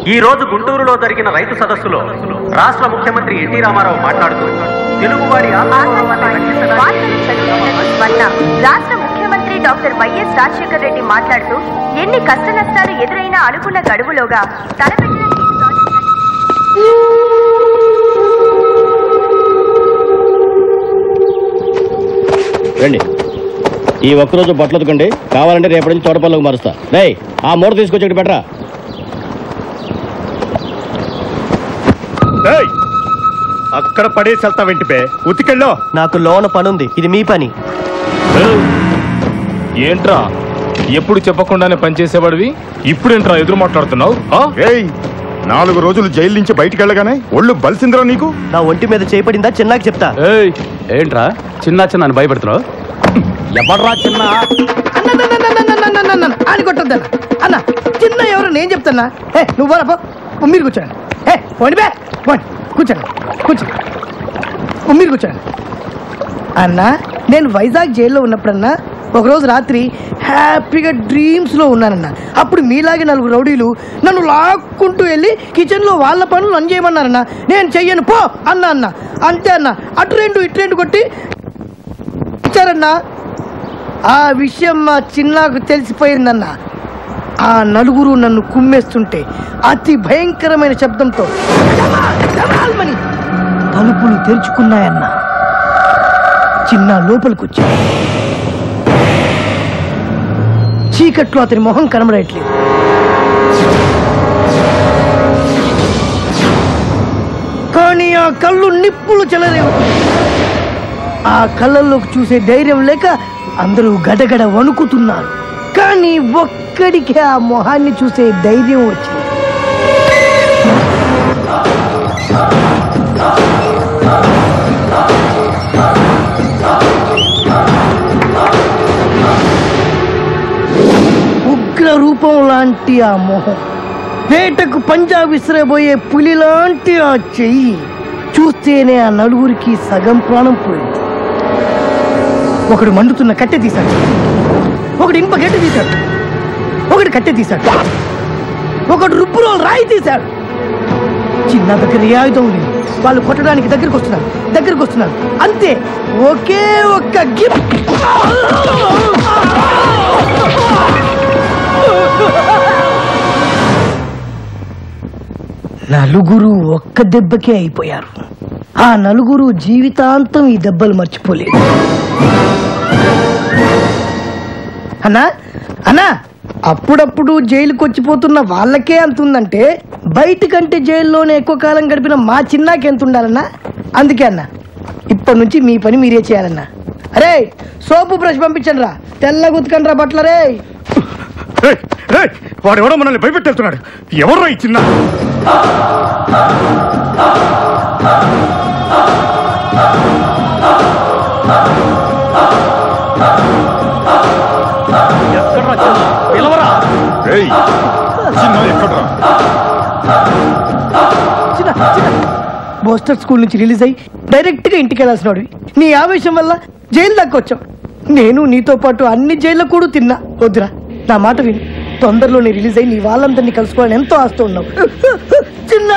ఈ రోజు గుంటూరులో జరిగిన రైతు సదస్సులో రాష్ట్ర ముఖ్యమంత్రి ఎన్టీ రామారావు మాట్లాడుతూ తెలుగువారి ఆత్మగౌరవాన్ని రక్షించడానికి వార్తలు చదువుతున్నది స్వర్ణ. రాష్ట్ర ముఖ్యమంత్రి డాక్టర్ వైఎస్ రాజశేఖర్ రెడ్డి మాట్లాడుతూ ఎన్ని కష్ట నష్టాలు ఎదురైనా అనుకున్న గడువులోగా తలపెట్టిన ఈ ప్రాజెక్టులను రండి ఈ ఒక్కరోజు బట్టలు ఉతకండి కావాలంటే రేపటి నుంచి తోటపల్లకు మారుస్తా రే ఆ మూట తీసుకొచ్చి ఇక్కడ పెట్టరా ఏయ్! అక్కడ పడేసి వెళ్తావేంటి బే ఉతికెళ్ళో నాకు లోన పనుంది ఇది మీ పని ఏంట్రా ఎప్పుడు చెప్పకుండానే పనిచేసేవాడివి ఇప్పుడేంట్రా ఎదురు మాట్లాడుతున్నావు ఆ? ఏయ్ నాలుగు రోజులు జైలు నుంచి బయటికి వెళ్ళగానే ఒళ్ళు బలిసిందిరా నీకు నా ఒంటి మీద చేపడిందా చిన్నాకి చెప్తా ఏయ్ ఏంట్రా చిన్న చిన్న భయపెడుతున్నావు ఎవడ్రా చిన్న అని కొట్టద్దన్న అన్న చిన్న ఎవరు నేను చెప్తానా ఏ నువ్వు పోరా పో మీరు కూర్చోండి ఏ పోండి బే పోండి కూర్చోండి కూర్చోండి మీరు కూర్చోండి అన్న నేను వైజాగ్ జైల్లో ఉన్నప్పుడన్నా ఒకరోజు రాత్రి హ్యాపీగా డ్రీమ్స్లో ఉన్నానన్న అప్పుడు మీలాగే నలుగురు రౌడీలు నన్ను లాక్కుంటూ వెళ్ళి కిచెన్లో వాళ్ళ పనులు నన్ను చేయమన్నారన్న నేను చెయ్యను పో అన్న అన్న అంతే అన్న అటు రెండు ఇటు రెండు కొట్టి ఇచ్చారన్నా ఆ విషయం మా చిన్నాకు తెలిసిపోయిందన్న ఆ నలుగురు నన్ను కుమ్మేస్తుంటే అతి భయంకరమైన శబ్దంతో "డమాల్, డమాల్" మని తలుపులు తెరుచుకున్నాయన్న చిన్న లోపలికి వచ్చా చీకట్లో అతని మొహం కనబడట్లేదు కానీ ఆ కళ్ళు నిప్పులు చెలరేవు ఆ కళ్ళల్లోకి చూసే ధైర్యం లేక అందరూ గడగడ వణుకుతున్నారు కానీ ఒక్కడికి ఆ మొహాన్ని చూసే ధైర్యం వచ్చింది ఉగ్ర రూపం లాంటి ఆ మొహం వేటకు పంజా విసిరబోయే పులి లాంటి ఆ చెయ్యి చూస్తేనే ఆ నలుగురికి సగం ప్రాణం పోయింది ఒకడు మండుతున్న కట్టె తీశాడు ఒకడు ఇనుప గడ్డి తీశాడు ఒకడు కట్టె తీశాడు ఒకడు రుబ్బులో రాయి తీశాడు చిన్న దగ్గర ఏ ఆయుధం లేదు వాళ్ళు కొట్టడానికి దగ్గరికి వస్తున్నారు దగ్గరికి వస్తున్నారు అంతే ఒకే ఒక్క గిప్ నలుగురు ఒక్క దెబ్బకే అయిపోయారు ఆ నలుగురు జీవితాంతం ఈ దెబ్బలు మర్చిపోలేదు అన్నా అన్నా అప్పుడప్పుడు జైలుకి వచ్చిపోతున్న వాళ్ళకే అంత ఉందంటే బయటకంటే జైల్లోనే ఎక్కువ కాలం గడిపిన మా చిన్నాకి ఎంత ఉండాలన్నా అందుకే అన్న ఇప్పటి నుంచి మీ పని మీరే చేయాలన్నా అరే సోపు బ్రష్ పంపించండి రా తెల్ల గుతకండి రా బట్లరే ఏయ్, ఏయ్, వాడెవడో మనల్ని భయపెట్టేస్తున్నాడు ఎవర్రా ఈ చిన్న ఏయ్, చిన్న ఎక్కడ్రా చిన్న చిన్న బోస్టర్ స్కూల్ నుంచి రిలీజ్ అయ్యి డైరెక్ట్ గా ఇంటికి వెళ్ళాల్సిన వాడివి నీ ఆవేశం వల్ల జైలు దాకా వచ్చావు నేను నీతో పాటు అన్ని జైల్లో కూడా తిన్నా వద్దురా నా మాట విని తొందరలోనే రిలీజ్ అయ్యి నీ వాళ్ళందరినీ కలుసుకోవాలని ఎంతో ఆస్తూ ఉన్నావు చిన్న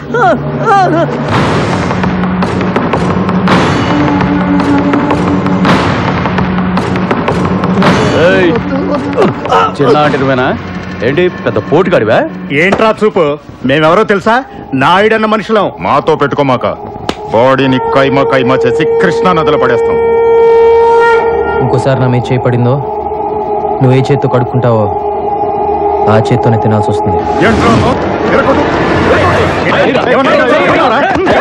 ఏయ్, చిన్న అంటేనా ఏంటి పెద్ద పోటుగాడివా ఏంట్రా చూపు మేమెవరో తెలుసా నాయుడన్న మనుషులం మాతో పెట్టుకోమాక బాడీని కైమా కైమా చేసి కృష్ణా నదిలో పడేస్తాం ఇంకోసారి నా మీద చేయి పడిందో నువ్వు ఏ చేత్తో కడుక్కుంటావో ఆ చేత్తోనే తినాల్సి వస్తుంది ఏంట్రా ఎరగొట్టు. ఏమన్నా- ఏమన్నారా?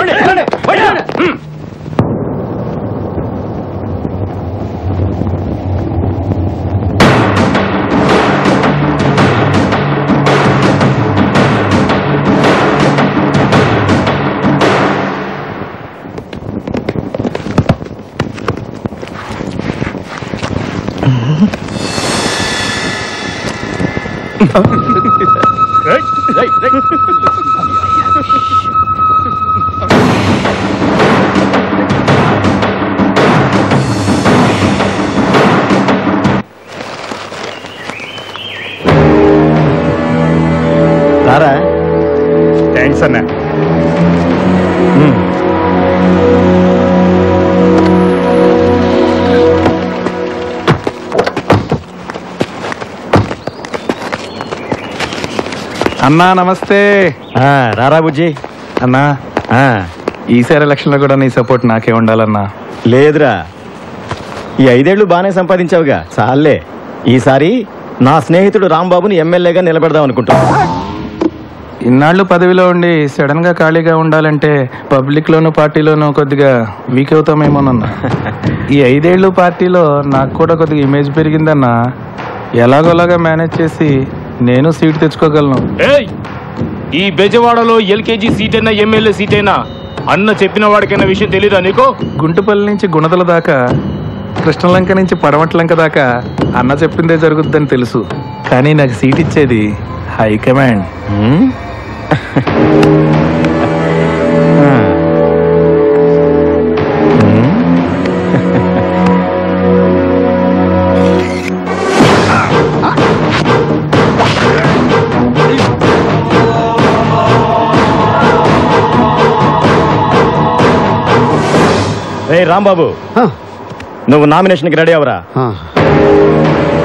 ఏయ్, ఏయ్, ఏయ్. రారా అన్నా నమస్తే ఆ, రారా బుజ్జి అన్నా ఆ, ఈసారి ఎలక్షన్లో కూడా నీ సపోర్ట్ నాకే ఉండాలన్నా లేదురా ఈ ఐదేళ్లు బాగానే సంపాదించావుగా చాలే ఈసారి నా స్నేహితుడు రాంబాబుని ఎమ్మెల్యేగా నిలబెడదాం అనుకుంటున్నా ఇన్నాళ్ళు పదవిలో ఉండి సడన్ గా ఖాళీగా ఉండాలంటే పబ్లిక్ లోను పార్టీలోనూ కొద్దిగా వీక్ అవుతామేమోనన్నా ఈ ఐదేళ్ళు పార్టీలో నాకు కూడా కొద్దిగా ఇమేజ్ పెరిగిందన్నా ఎలాగోలాగా మేనేజ్ చేసి నేను సీట్ తెచ్చుకోగలను ఏయ్ ఈ బెజవాడలో ఎల్కేజీ సీట్ అయినా ఎమ్మెల్యే సీట్ అయినా అన్న చెప్పిన వాడికైనా విషయం తెలీదా నీకు గుంటుపల్లి నుంచి గుణదల దాకా కృష్ణలంక నుంచి పడమట్లంక దాకా అన్న చెప్పిందే జరుగుద్దని తెలుసు కానీ నాకు సీట్ ఇచ్చేది హైకమాండ్ ఉమ్? ఆ. ఉమ్? రేయ్ రాంబాబు నువ్వు నామినేషన్కి రెడీ అవరా